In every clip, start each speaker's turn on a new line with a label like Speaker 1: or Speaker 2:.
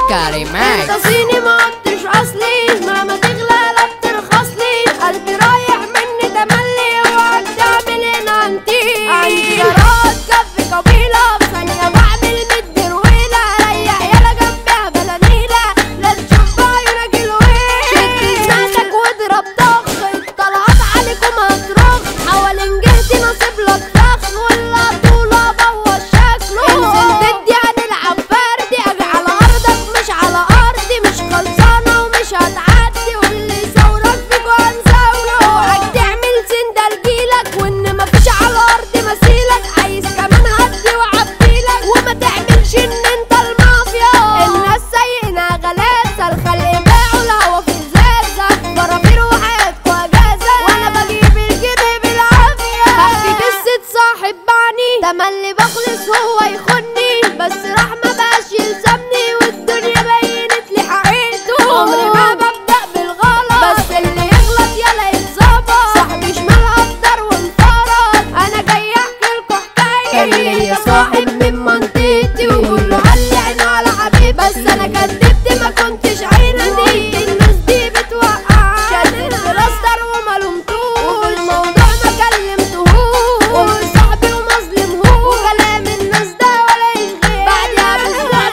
Speaker 1: مزيكا ريماكس
Speaker 2: انت صيني ما عدتش اصلي مهما تغلى لا بترخص لي قلبي رايح مني تملي اوعك تعمل هنا عندي عندي جراد كف قبيلة بثانية بعمل مد رويلة ريح يالا جنبها بلانيلة لا تشوف بعيونك الويل شد لسانك واضرب ضخ الطلعات عليكم هترخ حوالين جهتي نصيب لك فخ ولا طولة بوظ شكله انزل ضدي هنلعب فردي اجي على ارضك مش على ارضي مش خلصانة ومش هتعدي واللي يصورك فيكو هنزاوله اوعك تعمل سندل جيلك وان مفيش على ارضي مثيلك عايز كمان هدي وعبيلك وما تعملش ان انت المافيا الناس سايقنا غلاسة الخلق باعوا الهوا في ازازة فرافير وحياتكوا اجازة وانا بجيب الجيب بالعافية حبي قصة صاحب بعني تملي بخلص هو يخني بس راح ما بقاش يلزمني والدنيا بينت لي حقيقته عمري ما ببدأ بالغلط بس اللي يغلط يلا يتظبط صاحبي شمال قدر وانفرد انا جاي احكي لكم حكاية كان ليا صاحب من منطقتي وكله قال لي عينه على حبيبي بس انا كدبت ما كنتش عيني الناس دي بتوقع شدت بلاستر وما لومتوش وفي الموضوع ما كلمتهوش وصاحبي ومظلمهوش وكلام الناس ده ولا يشغل بعدها باسبوع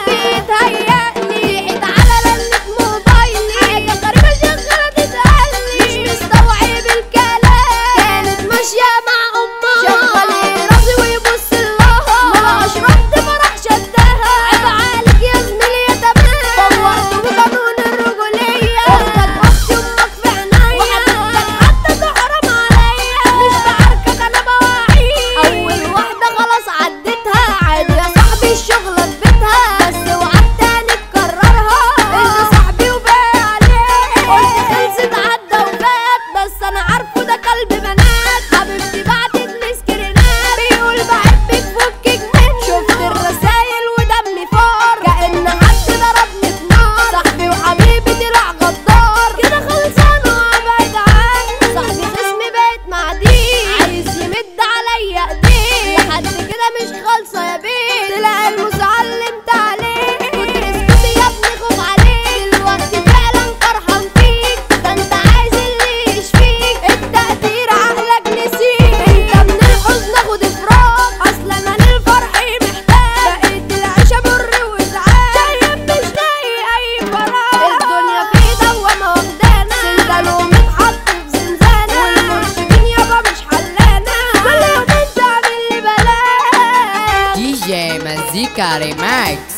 Speaker 2: بيتهيألي ريحة على رنة موبايلي حاجة غريبة شغالة تتقالي مش مستوعب الكلام كانت ماشية مع أمها شغال راسي ويبص لها ملقاش رد فراح شدها عيب عليك يا زميلي يا تمام فوقته بقانون الرجولية أختك أختي أمك في عينيا وحبيبتك حتى تحرم عليا مش بعاركك أنا بواعيك أول واحدة خلاص عديتها عادي يا صاحبي الشغلة في بيتها بس اوعى تاني تكررها انت صاحبي وباقي عليك قلت خلصت عدى وفات بس انا عارفه ده كلب بنات حبيبتي بعتت لي سكرينات بيقول بحبك فكك مني شفت الرسايل ودمي فار كأن حد ضربني في نار صاحبي وحبيبي طلع غدار كده خلصانة وابعد عني صاحبي خصمي بقت معديه عايز يمد عليا ايديه لحد كده مش خالصة يا بيه تلاقي المسعلم عليك كتر اسكتي يا ابني خوف عليك دلوقتي فعلا فرحان فيك ده انت عايز اللي يشفيك التقدير عقلك نسيك انت من الحزن خد فراق اصلا انا الفرح محتاج بقيت العيشة مر وازعاج شايف مش لاقي اي فراغ الدنيا في دوامة واخدانا سندل ومتحط في زنزانة والمرشدين يابا مش حلانا كل يوم انت عامل لي بلاغ
Speaker 1: دي جي مزيكا ريماكس